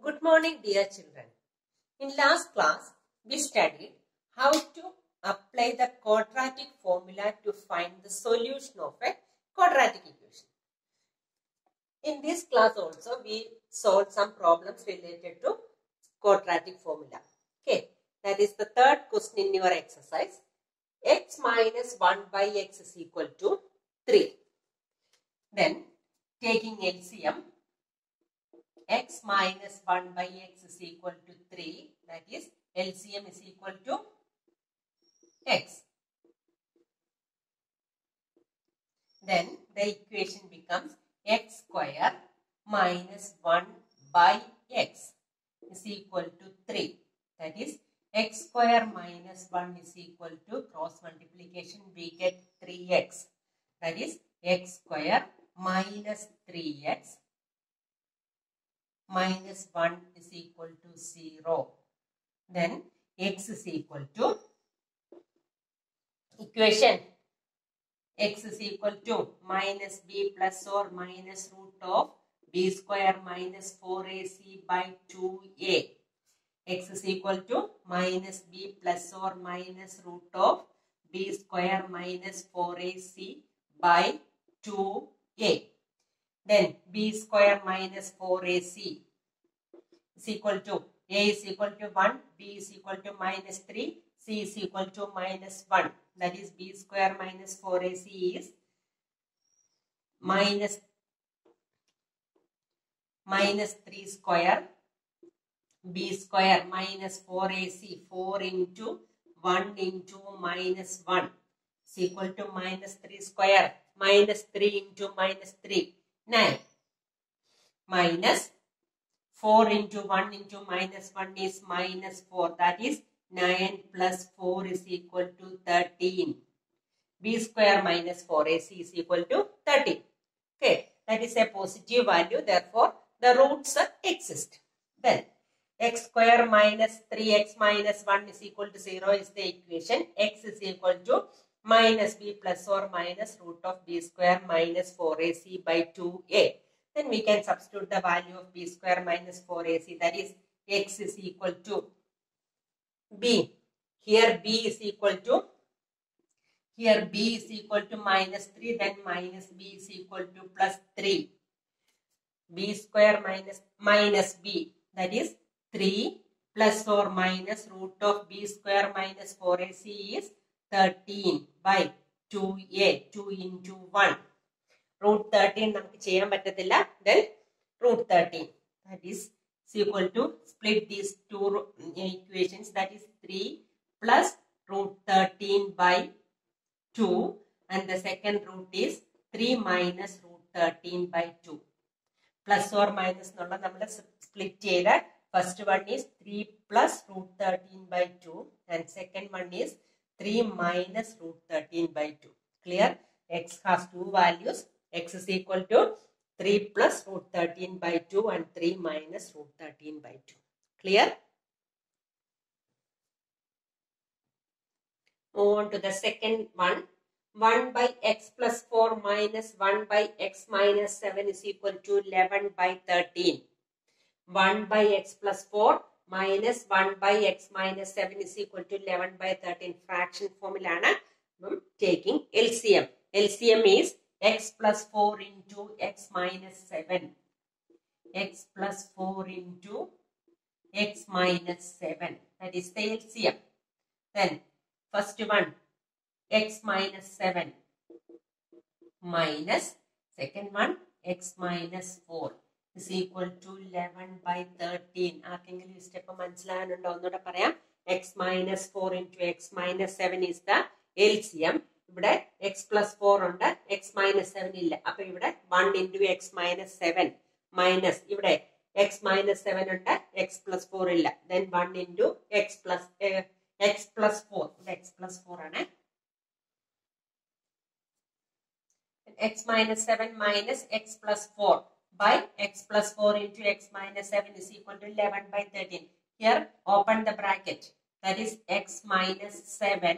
Good morning, dear children. In last class, we studied how to apply the quadratic formula to find the solution of a quadratic equation. In this class also, we solved some problems related to quadratic formula. Okay, that is the third question in your exercise. x minus 1 by x is equal to 3. Then, taking LCM, x minus 1 by x is equal to 3. That is, LCM is equal to x. Then, the equation becomes x square minus 1 by x is equal to 3. That is, x square minus 1 is equal to cross multiplication we get 3x. That is, x square minus 3x minus 1 is equal to 0. Then x is equal to equation x is equal to minus b plus or minus root of b square minus 4ac by 2a. x is equal to minus b plus or minus root of b square minus 4ac by 2a. Then b square minus 4ac is equal to a is equal to 1, b is equal to minus 3, c is equal to minus 1. That is b square minus 4ac is minus minus 3 square b square minus 4ac 4 into 1 into minus 1 is equal to minus 3 square minus 3 into minus 3 9 minus 4 into 1 into minus 1 is minus 4 that is 9 plus 4 is equal to 13 b square minus 4ac is equal to 13 okay that is a positive value therefore the roots exist then x square minus 3x minus 1 is equal to 0 is the equation x is equal to minus b plus or minus root of b square minus 4ac by 2a then we can substitute the value of b square minus 4ac that is x is equal to b here b is equal to here b is equal to minus 3 then minus b is equal to plus 3 b square minus minus b that is 3 plus or minus root of b square minus 4ac is 13 by 2a 2 into 1 root thirteen നമുക്ക് ചെയ്യാൻ പറ്റത്തില്ല then root thirteen that is equal to split these two equations that is three plus root thirteen by two and the second root is three minus root thirteen by two plus or minus എന്നുള്ള നമ്മൾ split ചെയ്ത first one is three plus root thirteen by two and second one is three minus root thirteen by two clear x has two values x is equal to 3 plus root 13 by 2 and 3 minus root 13 by 2. Clear? Move on to the second one. 1 by x plus 4 minus 1 by x minus 7 is equal to 11 by 13. 1 by x plus 4 minus 1 by x minus 7 is equal to 11 by 13 fraction formula. Taking LCM. LCM is x plus 4 into x minus 7 x plus 4 into x minus 7 that is the LCM then first one x minus 7 minus second one x minus 4 is equal to 11 by 13 ആർക്കെങ്കിലും ഈ step മനസ്സിലാകാനുണ്ടോ ഒന്നുകൂടെ പറയാം x minus four into x minus seven is the L C M ഇവിടെ x plus four ഉണ്ട് x minus seven ഇല്ല അപ്പൊ ഇവിടെ one into x minus seven minus ഇവിടെ എക്സ് മൈനസ് സെവൻ ഉണ്ട് എക്സ് പ്ലസ് ഫോർ ഇല്ല then one into x plus x plus four ഇവിടെ x plus four ആണ് x minus seven minus x plus four by x plus four into x minus seven is equal to eleven by thirteen here open the bracket that is x minus seven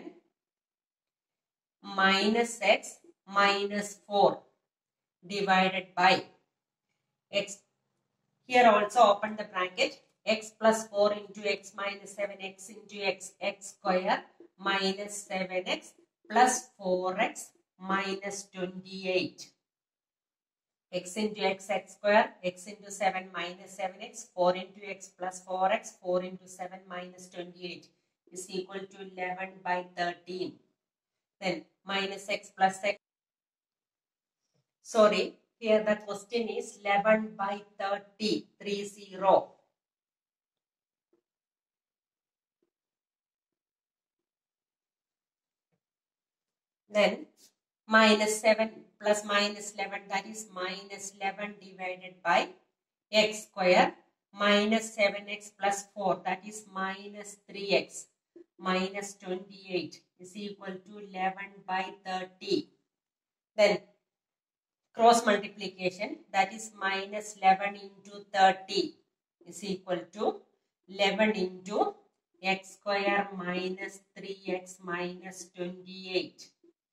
minus x minus 4 divided by x here also open the bracket x plus 4 into x minus 7x into x x square minus 7x plus 4x minus 28 x into x x square x into 7 minus 7x 4 into x plus 4x 4 into 7 minus 28 is equal to 11 by 13 then minus x plus x sorry here the question is 11 by 30 3 0 then minus 7 plus minus 11 that is minus 11 divided by x square minus 7x plus 4 that is minus 3x minus 28 is equal to 11 by 30 then cross multiplication that is minus 11 into 30 is equal to 11 into x square minus 3x minus 28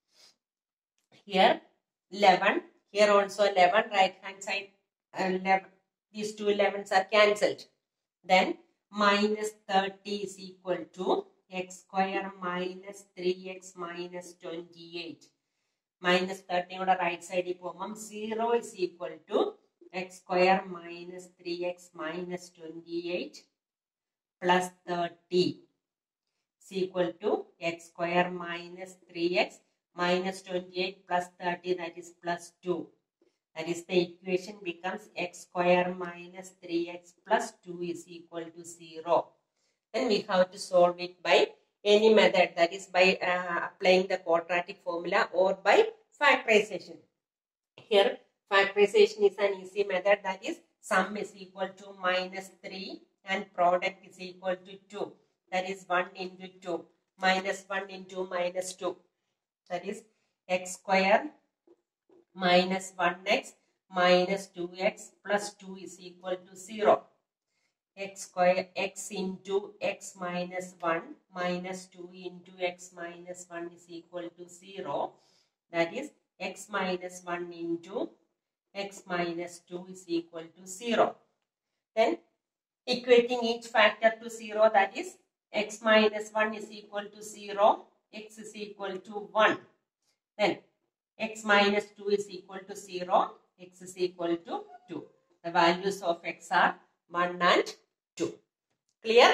here 11 here also 11 right hand side uh, 11 these two 11s are cancelled then minus 30 is equal to x square minus 3x minus 28 minus തേർട്ടിയുടെ right സൈഡിൽ പോകുമ്പം zero is equal to x square minus three x minus twenty eight plus thirty is equal to x square minus 3x minus 28 plus 30 that is plus 2 that is the equation becomes x square minus 3x plus 2 is equal to 0 then we have to solve it by any method that is by uh, applying the quadratic formula or by factorization here factorization is an easy method that is sum is equal to minus 3 and product is equal to 2 that is 1 into 2 minus 1 into minus 2 that is x square minus 1x minus 2x plus 2 is equal to 0 x square x into x minus 1 minus 2 into x minus 1 is equal to 0 that is x minus 1 into x minus 2 is equal to 0 then equating each factor to 0 that is x minus 1 is equal to 0 x is equal to 1 then x minus 2 is equal to 0 x is equal to 2 the values of x are 1 and 2 clear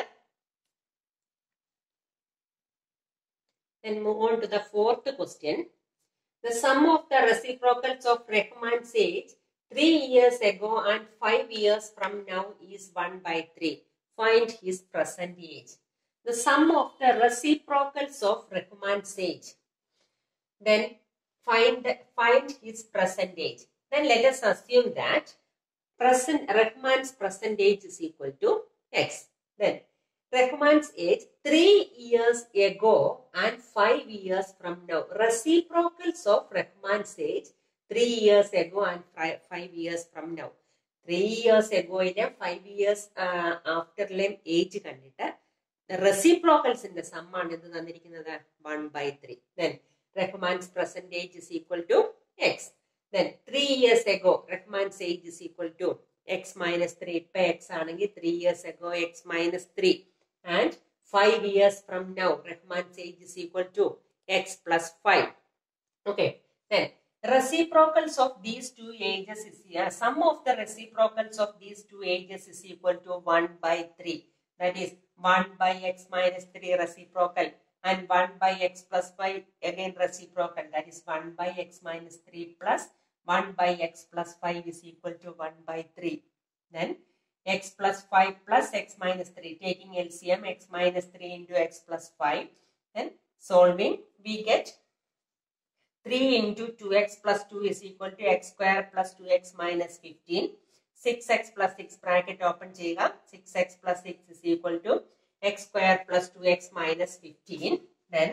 then move on to the fourth question the sum of the reciprocals of Rahman's age 3 years ago and 5 years from now is 1 by 3 find his present age the sum of the reciprocals of Rahman's age. Then find, find his present age. Then let us assume that present Rahman's present age is equal to x. Then Rahman's age 3 years ago and 5 years from now. Reciprocals of Rahman's age 3 years ago and 5 years from now. 3 years ago ഇലെ 5 years ആഫ്റ്ററിലെയും age കണ്ടിട്ട് റെസിപ്രോക്കൽസിന്റെ some ആണ് ഇത് തന്നിരിക്കുന്നത് one by three then Rahman's present age is equal to x then three years ago Rahman's age is equal to x minus three ഇപ്പൊ x ആണെങ്കിൽ three years ago x minus three and five years from now Rahman's age is equal to x plus five okay then reciprocals of these two ages is uh, sum of the reciprocals of these two ages is equal to 1 by 3 that is 1 by x minus 3 reciprocal and 1 by x plus 5 again reciprocal that is 1 by x minus 3 plus 1 by x plus 5 is equal to 1 by 3 then x plus 5 plus x minus 3 taking LCM x minus 3 into x plus 5 then solving we get 3 into 2x plus 2 is equal to x square plus 2x minus 15 6x plus 6 bracket open ചെയ്യുക 6x plus 6 is equal to x square plus 2x minus 15 then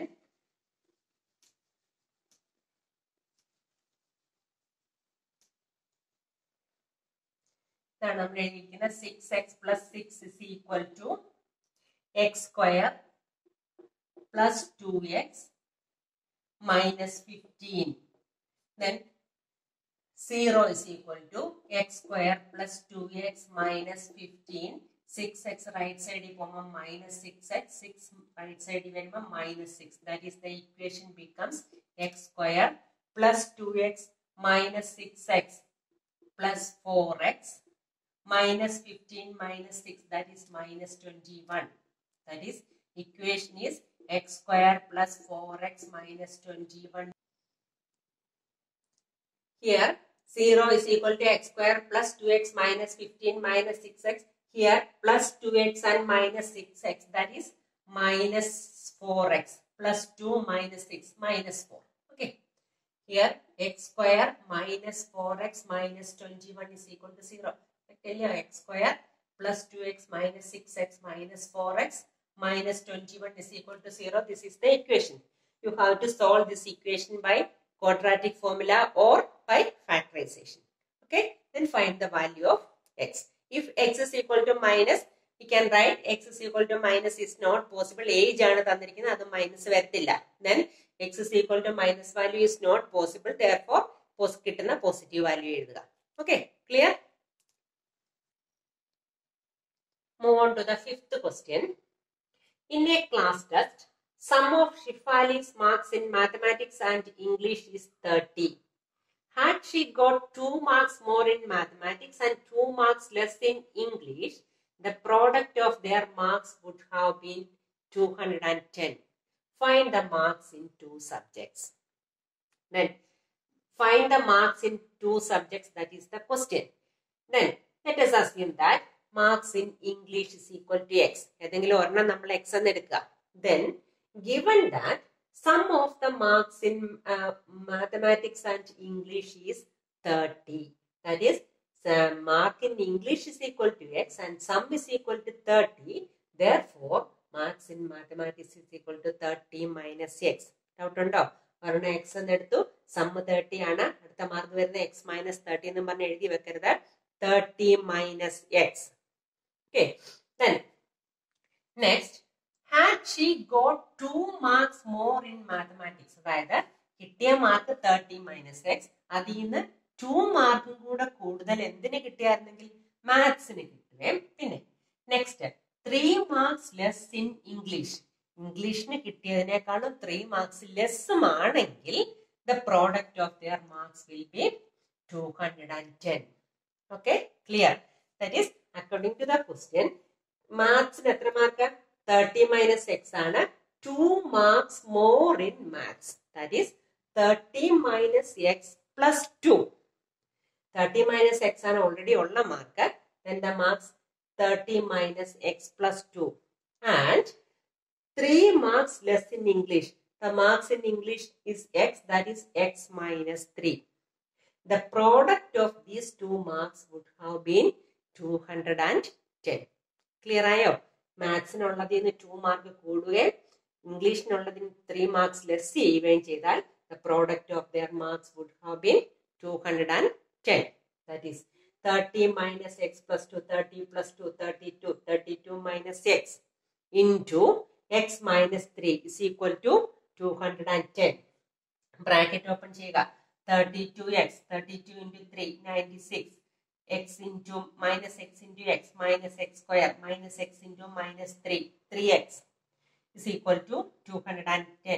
ഇതാണ് നമ്മൾ എഴുതിയിരിക്കുന്നത് six x plus six is equal to x square plus two x minus 15 then 0 is equal to x square plus 2x minus 15 6x right side പോകുമ്പോൾ minus 6x 6 right side വരുമ്പോൾ minus 6 that is the equation becomes x square plus 2x minus 6x plus 4x minus 15 minus 6 that is minus 21 that is equation is x square plus 4x minus 21 here 0 is equal to x square plus 2x minus 15 minus 6x here plus 2x and minus 6x that is minus 4x plus 2 minus 6 minus 4 okay here x square minus 4x minus 21 is equal to 0 I tell you x square plus 2x minus 6x minus 4x minus 21 is equal to 0 this is the equation you have to solve this equation by quadratic formula or by factorization. Okay, then find the value of x. If x is equal to minus, we can write x is equal to minus is not possible. Age ആണ് തന്നിരിക്കുന്നത് അത് minus വരത്തില്ല. Then x is equal to minus value is not possible. Therefore, കിട്ടുന്ന positive value എഴുതുക. Okay, clear? Move on to the fifth question. In a class test, sum of Shifali's marks in mathematics and English is 30. Had she got two marks more in mathematics and two marks less in English, the product of their marks would have been 210. Find the marks in two subjects. Then find the marks in two subjects, that is the question. Then let us assume that marks in English is equal to x. ഏതെങ്കിലും ഒരെണ്ണം നമ്മൾ x എന്ന് എടുക്കുക. Then given that sum of the marks in uh, mathematics and English is 30. That is, uh, mark in English is equal to x and sum is equal to 30. Therefore, marks in mathematics is equal to 30 minus x. Doubt ഉണ്ടോ ഒരെണ്ണം X എന്ന് എടുത്തു sum thirty ആണ് അടുത്ത mark വരുന്ന X minus thirty എന്ന് പറഞ്ഞ് എഴുതി വെക്കരുത് thirty minus x okay then next had she got two marks more in mathematics അതായത് കിട്ടിയ മാർക്ക് തേർട്ടി മൈനസ് എക്സ് അതിൽ നിന്ന് ടു മാർക്കും കൂടെ കൂടുതൽ എന്തിന് കിട്ടിയായിരുന്നെങ്കിൽ മാത്സിന് കിട്ടുകയും പിന്നെ next three marks less in English ഇംഗ്ലീഷിന് കിട്ടിയതിനേക്കാളും ത്രീ മാർക്സ് ലെസ്സും ആണെങ്കിൽ the product of their marks will be two hundred and ten okay clear that is according to the question മാത്സിന് എത്ര മാർക്ക് തേർട്ടി മൈനസ് എക്സ് ആണ് two marks more in maths that is thirty minus x plus two thirty minus x ആണ് already ഉള്ള mark then the marks thirty minus x plus two and three marks less in English the marks in English is x that is x minus three the product of these two marks would have been two hundred and ten clear ആയോ മാത്സിനുള്ളതിൽ നിന്ന് two mark കൂടുകയും ഇംഗ്ലീഷിനുള്ളതിന് three marks less ചെയ്യുകയും ചെയ്താൽ the product of their marks would have been two hundred and ten that is thirty minus x plus two thirty plus two thirty two thirty two minus x in two x minus three is equal to two hundred and ten bracket open ചെയ്യുക thirty two x thirty two into three ninety six x into minus x into x minus x square minus x into minus 3 3x is equal to 210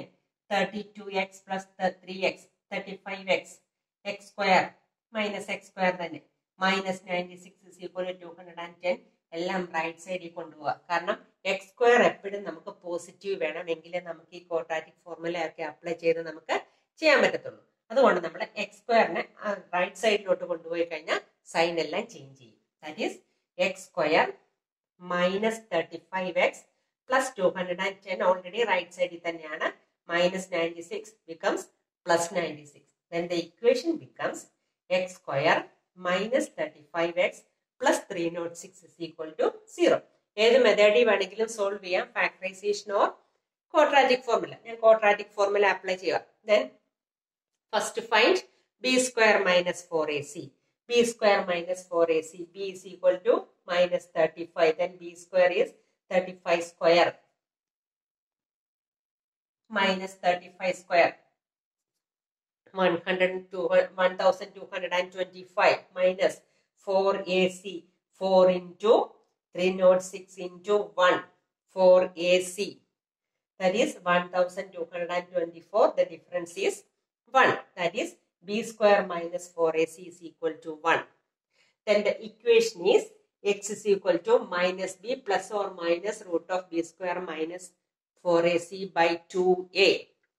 32x plus the 3x 35x x square minus x square തന്നെ minus ninety six is equal to hundred and ten എല്ലാം right സൈഡിൽ കൊണ്ടുപോകുക കാരണം X square എപ്പോഴും നമുക്ക് positive വേണം എങ്കിലേ നമുക്ക് ഈ കോട്ടാറ്റിക് ഫോർമുല ഒക്കെ അപ്ലൈ ചെയ്ത് നമുക്ക് ചെയ്യാൻ പറ്റത്തുള്ളൂ അതുകൊണ്ട് നമ്മൾ എക്സ് സ്ക്വയറിനെ റൈറ്റ് സൈഡിലോട്ട് കൊണ്ടുപോയി കഴിഞ്ഞാൽ സൈൻ എല്ലാം ചേഞ്ച് ചെയ്യും that is x square minus thirty five x plus two hundred and ten already right സൈഡിൽ തന്നെയാണ് minus ninety six becomes plus ninety six then the equation becomes x square minus thirty five x plus three nought six is equal to zero ഏത് മെത്തേഡിൽ വേണമെങ്കിലും solve ചെയ്യാം factorisation or quadratic formula ഞാൻ quadratic formula apply ചെയ്യുക then first find b square minus four a c b square minus 4ac b is equal to minus 35 then b square is 35 square minus 35 square 1225 minus 4ac 4 into 306 into 1 4ac that is 1224 the difference is 1 that is b square minus 4ac is equal to 1 then the equation is x is equal to minus b plus or minus root of b square minus 4ac by 2a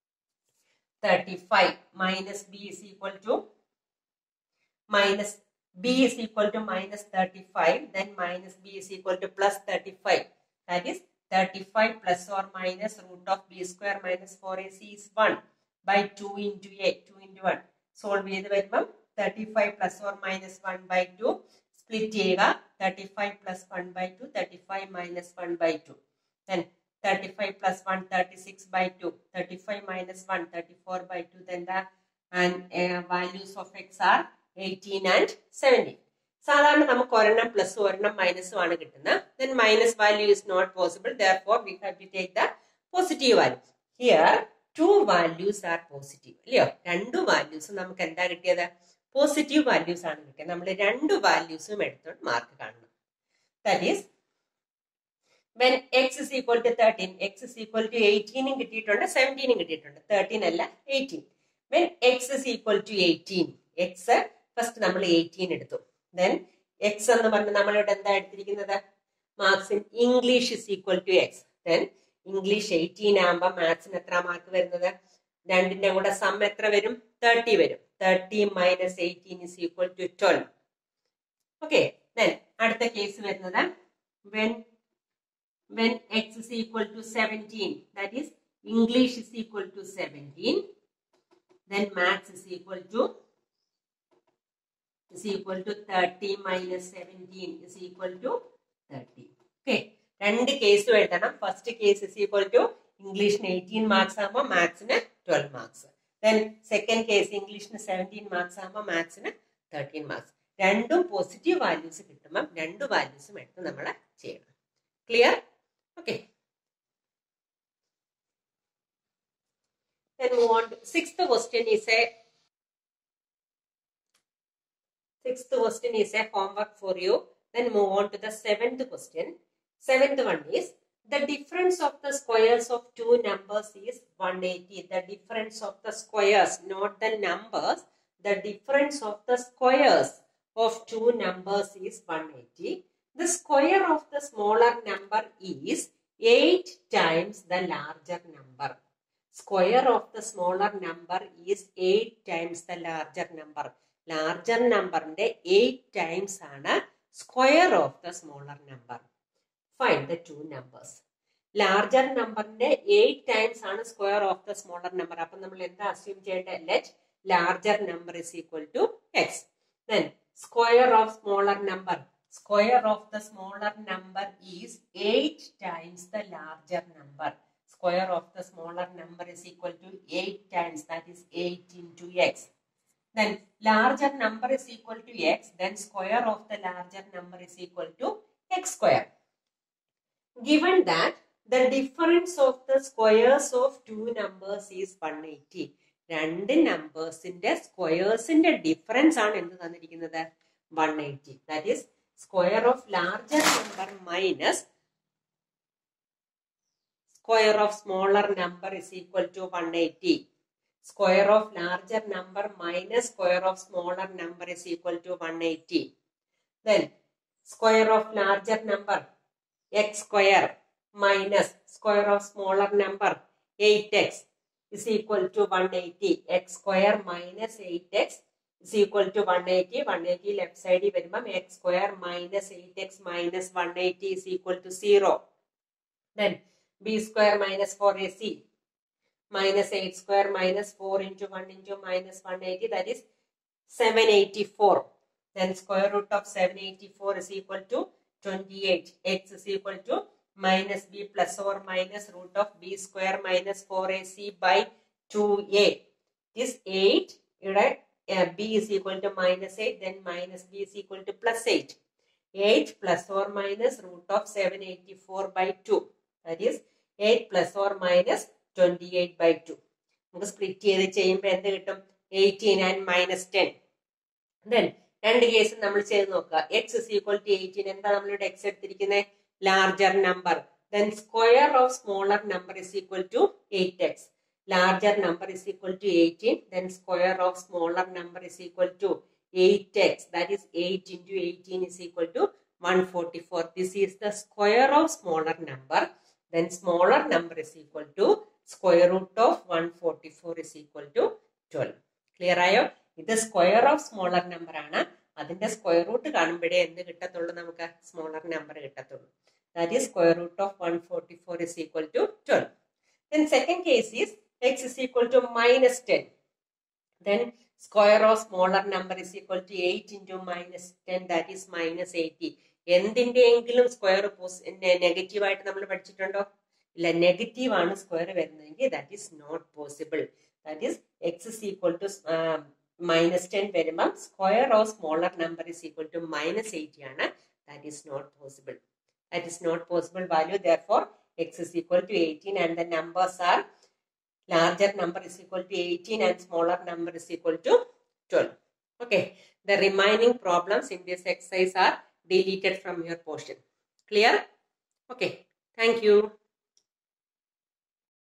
35 minus b is equal to minus b is equal to minus 35 then minus b is equal to plus 35 that is 35 plus or minus root of b square minus 4ac is 1 by 2 into a 2 into 1 solve ചെയ്ത് വരുമ്പം thirty five plus or minus one by two split ചെയ്യുക thirty five plus one by two thirty five minus one by two then thirty five plus one thirty six by two thirty five minus one thirty four by two then the values of x are eighteen and seventeen സാധാരണ നമുക്ക് ഒരെണ്ണം plus ഒരെണ്ണം മൈനസും ആണ് കിട്ടുന്നത് then minus value is not possible there for we have to take the positive value here two values are positive അല്ലയോ രണ്ടു വാല്യൂസും നമുക്ക് എന്താ കിട്ടിയത് പോസിറ്റീവ് വാല്യൂസ് ആണ് കിട്ടിയത് നമ്മൾ രണ്ട് വാല്യൂസും എടുത്തോണ്ട് മാർക്ക് കാണണം that is when x is equal to thirteen x is equal to എയ്റ്റീനും കിട്ടിയിട്ടുണ്ട് സെവൻറ്റീനും കിട്ടിയിട്ടുണ്ട് തേർട്ടീൻ അല്ല eighteen when x is equal to eighteen x first നമ്മൾ എയ്റ്റീൻ എടുത്തു ദെൻ എക്സ് എന്ന് പറഞ്ഞ് നമ്മളിവിടെ എന്താ എടുത്തിരിക്കുന്നത് marks in English is equal to x then English eighteen ആകുമ്പോൾ മാത്സിന് എത്ര മാർക്ക് വരുന്നത് രണ്ടിന്റെ കൂടെ സം എത്ര വരും തേർട്ടി വരും thirty minus eighteen is equal to twelve okay then അടുത്ത കേസ് വരുന്നത് when when x is equal to seventeen that is English is equal to seventeen then maths is equal to is equal to 30 minus 17 is equal to 30. Okay. രണ്ട് കേസും എഴുതണം first case is equal to ഇംഗ്ലീഷിന് eighteen marks ആകുമ്പോൾ മാത്സിന് twelve marks then second case ഇംഗ്ലീഷിന് seventeen marks ആകുമ്പോൾ മാത്സിന് thirteen marks രണ്ടും പോസിറ്റീവ് വാല്യൂസ് കിട്ടുമ്പോൾ രണ്ട് വാല്യൂസും എടുത്ത് നമ്മൾ ചെയ്യണം clear okay Then move on to sixth question is a sixth question is a homework for you. Then move on to the seventh question. Seventh one is the difference of the squares of two numbers is 180. The difference of the squares, not the numbers. The difference of the squares of two numbers is 180. The square of the smaller number is 8 times the larger number. Square of the smaller number is 8 times the larger number. Larger നമ്പറിന്റെ eight times ആണ് square of the smaller number find the two numbers larger നമ്പറിന്റെ eight times ആണ് square of the smaller number അപ്പൊ നമ്മൾ എന്താ assume ചെയ്യേണ്ടത് let larger number is equal to x then square of smaller number square of the smaller number is eight times the larger number square of the smaller number is equal to eight times that is eight in two x then larger number is equal to x then square of the larger number is equal to x square given that the difference of the squares of two numbers is 180 രണ്ട് നമ്പേഴ്സിന്റെ സ്ക്വയേഴ്സിന്റെ difference ആണ് എന്ത് തന്നിരിക്കുന്നത് one eighty that is square of larger number minus square of smaller number is equal to one eighty square of larger number minus square of smaller number is equal to 180. Then square of larger number x square minus square of smaller number 8x is equal to 180. x square minus 8x is equal to 180. 180 left side വരുമ്പം x square minus 8x minus 180 is equal to 0. Then b square minus 4ac minus 8 square minus 4 into 1 into minus 180 that is 784 then square root of 784 is equal to 28 x is equal to minus b plus or minus root of b square minus 4ac by 2a is 8 ഇവിടെ b is equal to minus 8 then minus b is equal to plus 8 8 plus or minus root of 784 by 2 that is 8 plus or minus twenty eight by two നമുക്ക് split ചെയ്ത് ചെയ്യുമ്പോൾ എന്ത് കിട്ടും eighteen and minus ten then രണ്ട് case നമ്മൾ ചെയ്ത് നോക്കുക x is equal to eighteen എന്താ നമ്മളിവിടെ എക്സ് എടുത്തിരിക്കുന്നത് larger number then square of smaller number is equal to eight x larger number is equal to 18 then square of smaller number is equal to 8x that is 8 into 18 is equal to 144 this is the square of smaller number then smaller number is equal to square root of 144 is equal to 12 clear ആയോ ഇത് square of smaller number ആണ് അതിന്റെ square root കാണുമ്പോഴേ എന്ത് കിട്ടത്തുള്ളൂ നമുക്ക് smaller number കിട്ടത്തുള്ളൂ that is square root of one forty four is equal to twelve then second case is x is equal to minus 10. Then square of smaller number is equal to 8 into minus 10 that is minus 80. എന്തിന്റെയെങ്കിലും square negative ആയിട്ട് നമ്മൾ പഠിച്ചിട്ടുണ്ടോ ഇല്ല negative ആണ് square വരുന്നതെങ്കിൽ that is not possible that is x is equal to minus ten വരുമ്പം square of smaller number is equal to minus eighty ആണ് that is not possible that is not possible value therefore x is equal to eighteen and the numbers are larger number is equal to 18 and smaller number is equal to 12. Okay, the remaining problems in this exercise are deleted from your portion. Clear? Okay, thank you.